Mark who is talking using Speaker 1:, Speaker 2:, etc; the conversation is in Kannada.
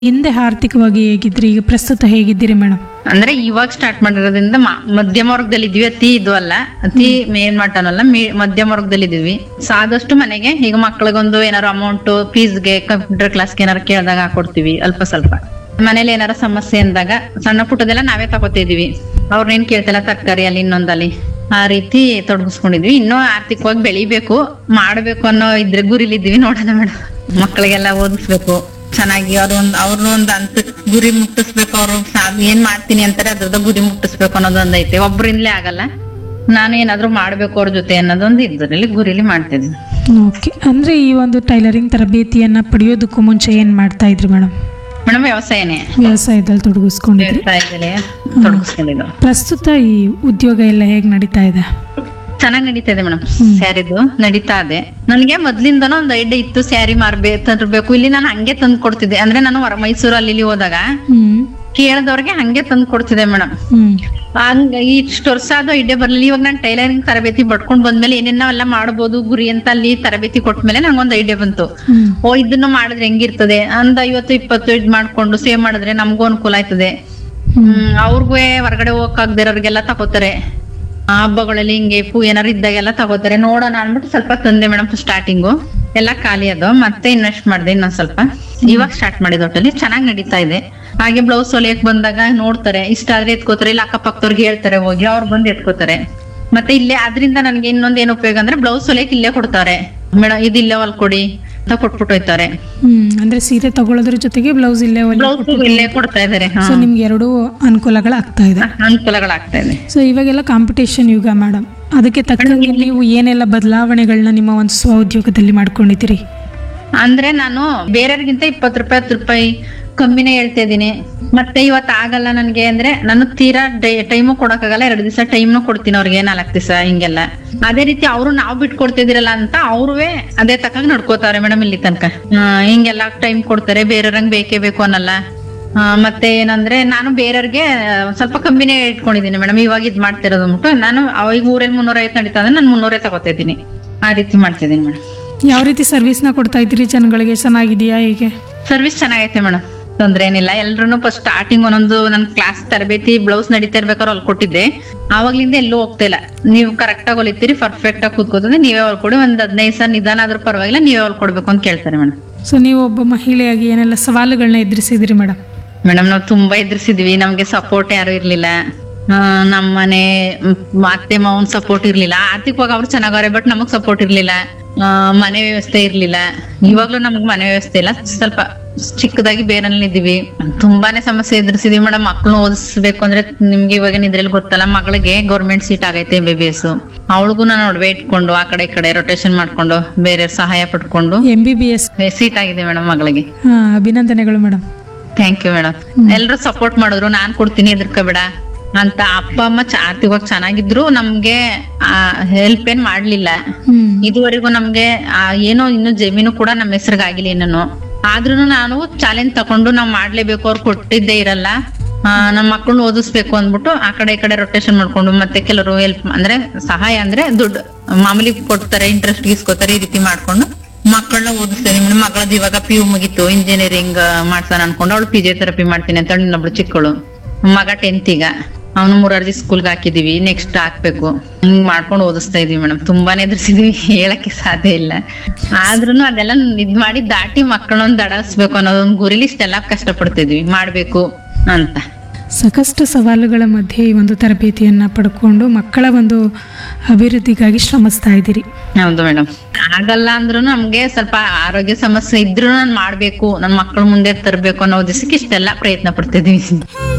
Speaker 1: ಹಿಂದೆ ಆರ್ಥಿಕವಾಗಿ ಹೇಗಿದ್ರಿ ಈಗ ಪ್ರಸ್ತುತ ಹೇಗಿದ್ದೀರಿ ಮೇಡಮ್
Speaker 2: ಅಂದ್ರೆ ಇವಾಗ ಸ್ಟಾರ್ಟ್ ಮಾಡಿರೋದ್ರಿಂದ ಮ- ಮಧ್ಯಮ ವರ್ಗದಲ್ಲಿ ಇದ್ವಿ ಅತಿ ಇದು ಅಲ್ಲ ಅತಿ ಮೇಲ್ಮಟ್ಟನಲ್ಲ ಮೀ- ಮಧ್ಯಮ ವರ್ಗದಲ್ಲಿ ಇದೀವಿ ಸೊ ಆದಷ್ಟು ಮನೆಗೆ ಈಗ ಮಕ್ಳಿಗೊಂದು ಏನಾರು ಅಮೌಂಟ್ ಫೀಸ್ಗೆ ಕಂಪ್ಯೂಟರ್ ಕ್ಲಾಸ್ಗೆ ಏನಾರು ಕೇಳಿದಾಗ ಹಾಕೊಡ್ತೀವಿ ಅಲ್ಪ ಸ್ವಲ್ಪ ಮನೇಲಿ ಏನಾರ ಸಮಸ್ಯೆ ಅಂದಾಗ ಸಣ್ಣ ಪುಟ್ಟದೆಲ್ಲ ನಾವೇ ತಗೋತಿದೀವಿ ಅವ್ರನ್ನೇನ್ ಕೇಳ್ತಿಲ್ಲ ತರಕಾರಿ ಅಲ್ಲಿ ಇನ್ನೊಂದಲ್ಲಿ ಆ ರೀತಿ ತೊಡಗಿಸ್ಕೊಂಡಿದ್ವಿ ಇನ್ನೂ ಆರ್ಥಿಕವಾಗಿ ಬೆಳಿಬೇಕು ಮಾಡ್ಬೇಕು ಅನ್ನೋ ಇದ್ರೆ ಗುರಿಲಿದ್ವಿ ನೋಡೋಣ ಮೇಡಮ್ ಮಕ್ಕಳಿಗೆಲ್ಲ ಓದಿಸ್ಬೇಕು ಚೆನ್ನಾಗಿ ಅವ್ರ ಒಂದ್ ಅವ್ರನ್ನ ಒಂದ್ ಅಂತ ಗುರಿ ಮುಟ್ಟಿಸ್ಬೇಕು ಅವ್ರು ಸಾ- ಏನ್ ಮಾಡ್ತೀನಿ ಅಂತಾರೆ ಅದ್ರದ ಗುರಿ ಮುಟ್ಟಿಸ್ಬೇಕು ಅನ್ನೋದೊಂದ್ ಐತೆ ಒಬ್ರಿಂದಲೇ ಆಗಲ್ಲ ನಾನು ಏನಾದ್ರೂ ಮಾಡ್ಬೇಕು ಅವ್ರ ಜೊತೆ ಅನ್ನೋದೊಂದು ಇದ್ರಲ್ಲಿ ಗುರಿಲಿ ಮಾಡ್ತಿದ್ವಿ
Speaker 1: ಓಕೆ ಅಂದರೆ ಈ ಒಂದು ಟೈಲರಿಂಗ್ ತರಬೇತಿಯನ್ನು ಪಡೆಯೋದಕ್ಕೂ ಮುಂಚೆ ಏನು ಮಾಡ್ತಾ ಇದ್ರಿ ಮೇಡಮ್
Speaker 2: ಮೇಡಮ್ ವ್ಯವಸಾಯನೇ
Speaker 1: ವ್ಯವಸಾಯದಲ್ಲಿ ತೊಡಗಿಸ್ಕೊಂಡಿದ್ರಿ
Speaker 2: ವ್ಯವಸಾಯದಲ್ಲೇ ತೊಡಗಿಸ್ಕೊಂಡಿದ್ದು
Speaker 1: ಪ್ರಸ್ತುತ ಈ ಉದ್ಯೋಗ ಎಲ್ಲ ಹೇಗೆ ನಡೀತಾ ಇದೆ
Speaker 2: ಚೆನ್ನಾಗ್ ನಡೀತಾ ಇದೆ ಮೇಡಮ್ ಸ್ಯಾರಿದು ನಡೀತಾ ಇದೆ ನನಗೆ ಮೊದ್ಲಿಂದನೂ ಒಂದ್ ಐಡಿಯಾ ಇತ್ತು ಸ್ಯಾರಿ ಮಾರ್ಬೇ ತರ್ಬೇಕು ಇಲ್ಲಿ ನಾನು ಹಂಗೆ ತಂದು ಕೊಡ್ತಿದ್ದೆ ಅಂದ್ರೆ ನಾನು ಹೊರ ಮೈಸೂರು ಅಲ್ಲಿ ಇಲ್ಲಿ ಹೋದಾಗ
Speaker 1: ಹ್ಮ್
Speaker 2: ಕೇಳಿದವ್ರಿಗೆ ಹಂಗೆ ತಂದು ಕೊಡ್ತಿದ್ದೆ ಮೇಡಮ್
Speaker 1: ಹ್ಮ್
Speaker 2: ಹಂಗ ಇಷ್ಟು ವರ್ಷ ಅದು ಐಡಿಯಾ ಬರ್ಲಿಲ್ಲ ಇವಾಗ ನಾನು ಟೈಲರಿಂಗ್ ತರಬೇತಿ ಪಡ್ಕೊಂಡ್ ಬಂದ್ಮೇಲೆ ಏನೇನೆಲ್ಲ ಮಾಡ್ಬೋದು ಗುರಿ ಅಂತ ಅಲ್ಲಿ ತರಬೇತಿ ಕೊಟ್ಮೇಲೆ ನಂಗೊಂದ್ ಐಡಿಯಾ ಬಂತು
Speaker 1: ಹ್ಮ್
Speaker 2: ಓ ಇದನ್ನ ಮಾಡಿದ್ರೆ ಹೆಂಗಿರ್ತದೆ ಒಂದ್ ಐವತ್ತು ಇಪ್ಪತ್ತು ಇದ್ ಮಾಡ್ಕೊಂಡು ಸೇವ್ ಮಾಡಿದ್ರೆ ನಮಗೂ ಅನುಕೂಲ ಆಯ್ತದೆ ಹ್ಮ್ ಅವ್ರಿಗೂ ಹೊರಗಡೆ ಹೋಗಕ್ಕಾಗ್ದಿರೋರ್ಗೆಲ್ಲ ತಗೋತಾರೆ ಆ ಹಬ್ಬಗಳಲ್ಲಿ ಹಿಂಗೆ ಪೂ ಏನಾರು ಇದ್ದಾಗೆಲ್ಲ ತಗೋತಾರೆ ನೋಡೋಣ ಅನ್ಬಿಟ್ಟು ಸ್ವಲ್ಪ ತಂದೆ ಮೇಡಮ್ ಸ್ಟಾರ್ಟಿಂಗು ಎಲ್ಲ ಖಾಲಿ ಅದು ಮತ್ತೆ ಇನ್ವೆಸ್ಟ್ ಮಾಡಿದೆ ಇನ್ನೊಂದ್ ಸ್ವಲ್ಪ ಇವಾಗ ಸ್ಟಾರ್ಟ್ ಮಾಡಿದ ಒಟ್ಟಲ್ಲಿ ಚೆನ್ನಾಗಿ ನಡೀತಾ ಇದೆ ಹಾಗೆ ಬ್ಲೌಸ್ ಹೊಲಿಯಕ್ ಬಂದಾಗ ನೋಡ್ತಾರೆ ಇಷ್ಟ ಆದ್ರೆ ಎತ್ಕೋತಾರೆ ಇಲ್ಲ ಅಕ್ಕಪಕ್ಕದವ್ರಿಗೆ ಹೇಳ್ತಾರೆ ಹೋಗಿ ಅವ್ರು ಬಂದು ಎತ್ಕೋತಾರೆ ಮತ್ತೆ ಇಲ್ಲೇ ಅದರಿಂದ ನನ್ಗೆ ಇನ್ನೊಂದ್ ಏನ್ ಉಪಯೋಗ ಅಂದ್ರೆ ಬ್ಲೌಸ್ ಹೊಲಿಯಕ್ ಇಲ್ಲೇ ಕೊಡ್ತಾರೆ ಮೇಡಮ್ ಇದು ಇಲ್ಲೇ ಹೊಲ್ಕೊಡಿ ಅಂತ ಕೊಟ್ಬಿಟ್ಟು ಹೋಯ್ತಾರೆ
Speaker 1: ಹ್ಮ್ ಅಂದ್ರೆ ಸೀರೆ ತಗೊಳ್ಳೋದ್ರ ಜೊತೆಗೆ ಬ್ಲೌಸ್ ಇಲ್ಲೇ ಹೊಲಿ
Speaker 2: ಬ್ಲೌಸ್ ಇಲ್ಲೇ ಕೊಡ್ತಾ ಇದಾರೆ
Speaker 1: ಸೊ ನಿಮ್ಗೆ ಎರಡೂ ಅನುಕೂಲಗಳಾಗ್ತಾ ಇದೆ
Speaker 2: ಅನುಕೂಲಗಳಾಗ್ತಾ ಇದೆ
Speaker 1: ಸೊ ಇವಾಗೆಲ್ಲ ಕಾಂಪಿಟೇಷನ್ ಯುಗ ಮೇಡಮ್ ಅದಕ್ಕೆ ತಕ್ಕಂಗೆ ನೀವು ಏನೆಲ್ಲ ಬದಲಾವಣೆಗಳನ್ನ ನಿಮ್ಮ ಒಂದು ಸ್ವ ಉದ್ಯೋಗದಲ್ಲಿ ಮಾಡ್ಕೊಂಡಿದ್ದೀರಿ
Speaker 2: ಅಂದ್ರೆ ನಾನು ಬೇರೆಯವ್ರಿಗಿಂತ ಇಪ್ಪತ್ತು ರೂಪಾಯಿ ಹತ್ತು ರೂಪಾಯಿ ಕಮ್ಮಿನೇ ಹೇಳ್ತಾ ಇದೀನಿ ಮತ್ತೆ ಇವತ್ತು ಆಗಲ್ಲ ನನ್ಗೆ ಅಂದ್ರೆ ನಾನು ತೀರಾ ಟೈಮು ಕೊಡಕ್ಕಾಗಲ್ಲ ಎರಡು ದಿವಸ ಟೈಮ್ನು ಕೊಡ್ತೀನಿ ಅವ್ರಿಗೆ ನಾಲ್ಕು ದಿವಸ ಹಿಂಗೆಲ್ಲ ಅದೇ ರೀತಿ ಅವರು ನಾವು ಬಿಟ್ಕೊಡ್ತಿದಿರಲ್ಲ ಅಂತ ಅವ್ರುವೆ ಅದೇ ತಕ್ಕಾಗ ನಡ್ಕೋತಾರೆ ಮೇಡಮ್ ಇಲ್ಲಿ ತನಕ ಆ, ಹಿಂಗೆಲ್ಲ ಟೈಮ್ ಕೊಡ್ತಾರೆ ಬೇರೆಯವ್ರಂಗ್ ಬೇಕೇ ಬೇಕು ಅನ್ನಲ್ಲ ಆ, ಮತ್ತೆ ಏನಂದ್ರೆ ನಾನು ಬೇರೆಯವ್ರಿಗೆ ಒಂದ್ ಸ್ವಲ್ಪ ಕಮ್ಮಿನೇ ಇಟ್ಕೊಂಡಿದ್ದೀನಿ ಮೇಡಮ್ ಇವಾಗ ಇದ್ ಮಾಡ್ತಿರೋದು ಅಂದ್ಬಿಟ್ಟು ನಾನು ಅವಾಗ ಊರಲ್ಲಿ ಮುನ್ನೂರ ಐವತ್ತು ನಡೀತಾ ಅಂದ್ರೆ ನಾನು ಮುನ್ನೂರೇ ತಗೋತಾ ಇದ್ದೀನಿ ಆ ರೀತಿ ಮಾಡ್ತಿದ್ದೀನಿ ಮೇಡಮ್
Speaker 1: ಯಾವ ರೀತಿ ಸರ್ವಿಸ್ನ ಕೊಡ್ತಾ ಇದ್ದೀರಿ ಜನಗಳಿಗೆ ಚೆನ್ನಾಗಿದೆಯಾ ಹೇಗೆ
Speaker 2: ಸರ್ವಿಸ್ ಚೆನ್ನಾಗೈತೆ ಮೇಡಮ್ ತೊಂದ್ರೆ ಏನಿಲ್ಲ ಎಲ್ರು ಫಸ್ಟ್ ಸ್ಟಾರ್ಟಿಂಗ್ ಒಂದೊಂದು ನನ್ ಕ್ಲಾಸ್ ತರಬೇತಿ ಬ್ಲೌಸ್ ನಡೀತಾ ಇರ್ಬೇಕಾದ್ರೆ ಅಲ್ಲಿ ಕೊಟ್ಟಿದ್ದೆ ಆವಾಗ್ಲಿಂದ ಎಲ್ಲೂ ಹೋಗ್ತಾ ಇಲ್ಲ ನೀವು ಕರೆಕ್ಟ್ ಆಗಿ ಹೊಲಿತೀರಿ ಪರ್ಫೆಕ್ಟ್ ಆಗಿ ಕೂತ್ಕೋತಂದ್ರೆ ನೀವೇ ಹೊಲ್ಕೊಡಿ ಒಂದ್ ಹದಿನೈದು ಸಾವಿರ ನಿಧಾನ ಆದ್ರೂ ಪರವಾಗಿಲ್ಲ ನೀವೇ ಹೊಲ್ಕೊಡ್ಬೇಕು ಅಂತ ಕೇಳ್ತಾರೆ ಮೇಡಮ್
Speaker 1: ಸೊ ನೀವು ಒಬ್ಬ ಮಹಿಳೆಯಾಗಿ ಏನೆಲ್ಲ ಸವಾಲುಗಳನ್ನ ಎದುರಿಸಿದ್ರಿ ಮೇಡಮ್
Speaker 2: ಮೇಡಮ್ ನಾವು ತುಂಬಾ ಎದುರಿಸಿದ್ವಿ ನಮ್ಗೆ ಸಪೋರ್ಟ್ ಯಾರು ಇರ್ಲಿಲ್ಲ ಆ, ನಮ್ಮ ಮನೆ ಮ್, ಅತ್ತೆ ಮಾವನ್ ಸಪೋರ್ಟ್ ಇರ್ಲಿಲ್ಲ ಆರ್ಥಿಕವಾಗಿ ಅವ್ರು ಚೆನ್ನಾಗವ್ರೆ ಬಟ್ ನಮಗ್ ಸಪೋರ್ಟ್ ಇರ್ಲಿಲ್ಲ ಆ, ಮನೆ ವ್ಯವಸ್ಥೆ ಇರ್ಲಿಲ್ಲ ಇವಾಗ್ಲೂ ನಮಗ್ ಮನೆ ವ್ಯವಸ್ಥೆ ಇಲ್ಲ ಸ್ವಲ್ಪ ಚಿಕ್ಕದಾಗಿ ಬೇರಲ್ಲಿ ಇದ್ದೀವಿ ತುಂಬಾನೇ ಸಮಸ್ಯೆ ಎದುರಿಸಿದೀವಿ ಮೇಡಮ್ ಮಕ್ಳನ್ನ ಓದಿಸ್ಬೇಕು ಅಂದ್ರೆ ನಿಮ್ಗೆ ಇವಾಗ ಇದ್ರಲ್ಲಿ ಗೊತ್ತಲ್ಲ ಮಗಳಿಗೆ ಗೌರ್ಮೆಂಟ್ ಸೀಟ್ ಆಗೈತೆ ಎಂ ಬಿ ಬಿ ಎಸ್ ಅವಳಿಗೂ ನಾನು ಒಡವೆ ಇಟ್ಕೊಂಡು ಆ ಕಡೆ ಈ ಕಡೆ ರೊಟೇಷನ್ ಮಾಡ್ಕೊಂಡು ಬೇರೆ ಸಹಾಯ ಪಡ್ಕೊಂಡು
Speaker 1: M B B S
Speaker 2: seat ಆಗಿದೆ ಮೇಡಮ್ ಮಗಳಿಗೆ
Speaker 1: ಅಭಿನಂದನೆಗಳು ಮೇಡಮ್
Speaker 2: ಥ್ಯಾಂಕ್ ಯು ಮೇಡಮ್ ಎಲ್ರು ಸಪೋರ್ಟ್ ಮಾಡಿದ್ರು ನಾನ್ ಕೊಡ್ತೀನಿ ಎದ್ರಕೋಬೇಡ ಅಂತ ಅಪ್ಪ ಅಮ್ಮ ಚ- ಆರ್ಥಿಕವಾಗಿ ಚೆನ್ನಾಗಿದ್ರು ನಮ್ಗೆ ಹೆಲ್ಪ್ ಏನ್ ಮಾಡ್ಲಿಲ್ಲ
Speaker 1: ಹ್ಮ್
Speaker 2: ಇದುವರೆಗೂ ನಮ್ಗೆ ಆ, ಏನೋ ಇನ್ನು ಜಮೀನು ಕೂಡ ನಮ್ಮ ಹೆಸರಿಗಾಗಿಲ್ಲ ಇನ್ನೂ ಆದ್ರೂ ನಾನು ಚಾಲೆಂಜ್ ತಕೊಂಡು ನಾವ್ ಮಾಡ್ಲೇಬೇಕು ಅವ್ರು ಕೊಟ್ಟಿದ್ದೇ ಇರಲ್ಲ ಆ, ನಮ್ಮ ಮಕ್ಕಳನ್ನ ಓದಿಸ್ಬೇಕು ಅಂದ್ಬಿಟ್ಟು ಆ ಕಡೆ ಈ ಕಡೆ ರೊಟೇಷನ್ ಮಾಡ್ಕೊಂಡು ಮತ್ತೆ ಕೆಲವರು ಹೆಲ್ಪ್ ಅಂದ್ರೆ ಸಹಾಯ ಅಂದ್ರೆ ದುಡ್ಡು ಮಾಮೂಲಿ ಕೊಡ್ತಾರೆ ಇಂಟ್ರೆಸ್ಟ್ ಗೀಸ್ಕೋತಾರೆ ಈ ರೀತಿ ಮಾಡ್ಕೊಂಡು ಮಕ್ಕಳನ್ನ ಓದಿಸ್ತೇನೆ ಮೇಡಮ್ ಮಗಳದ್ದು ಇವಾಗ ಪಿ ಯು ಮುಗೀತು ಇಂಜಿನಿಯರಿಂಗ್ ಮಾಡ್ತಾನ ಅನ್ಕೊಂಡು ಅವಳು ಫಿಸಿಯೋಥೆರಪಿ ಮಾಡ್ತೀನಿ ಅಂತ ಹೇಳಿ ಇನ್ನೊಬ್ಳು ಚಿಕ್ಕಳು ಮಗ ಟೆಂತ್ ಈಗ ಅವನು ಮೂರಾರ್ಜಿ ಸ್ಕೂಲ್ಗೆ ಹಾಕಿದೀವಿ ನೆಕ್ಸ್ಟ್ ಹಾಕ್ಬೇಕು ಹಿಂಗ್ ಮಾಡ್ಕೊಂಡು ಓದಿಸ್ತಾ ಇದೀವಿ ಮೇಡಮ್ ತುಂಬಾನೇ ಎದುರಿಸಿದೀವಿ ಹೇಳಕ್ಕೆ ಸಾಧ್ಯ ಇಲ್ಲ ಆದ್ರೂ ಅದೆಲ್ಲ ಇದ್ ಮಾಡಿ ದಾಟಿ ಮಕ್ಕಳನ್ನ ದಡಸ್ಬೇಕು ಅನ್ನೋದೊಂದು ಗುರಿಲಿ ಇಷ್ಟೆಲ್ಲ ಕಷ್ಟಪಡ್ತಿದ್ವಿ ಮಾಡ್ಬೇಕು ಅಂತ
Speaker 1: ಸಾಕಷ್ಟು ಸವಾಲುಗಳ ಮಧ್ಯೆ ಈ ಒಂದು ತರಬೇತಿಯನ್ನ ಪಡ್ಕೊಂಡು ಮಕ್ಕಳ ಒಂದು ಅಭಿವೃದ್ಧಿಗಾಗಿ ಶ್ರಮಿಸ್ತಾ ಇದ್ದೀರಿ
Speaker 2: ಹೌದು ಮೇಡಮ್ ಆಗಲ್ಲ ಅಂದ್ರೂ ನಮ್ಗೆ ಸ್ವಲ್ಪ ಆರೋಗ್ಯ ಸಮಸ್ಯೆ ಇದ್ರೂ ನಾನ್ ಮಾಡ್ಬೇಕು ನನ್ ಮಕ್ಕಳ ಮುಂದೆ ತರ್ಬೇಕು ಅನ್ನೋ ಉದ್ದೇಶಕ್ಕೆ ಇಷ್ಟೆಲ್ಲ ಪ್ರಯತ್ನ ಪಡ್ತಿದೀವಿ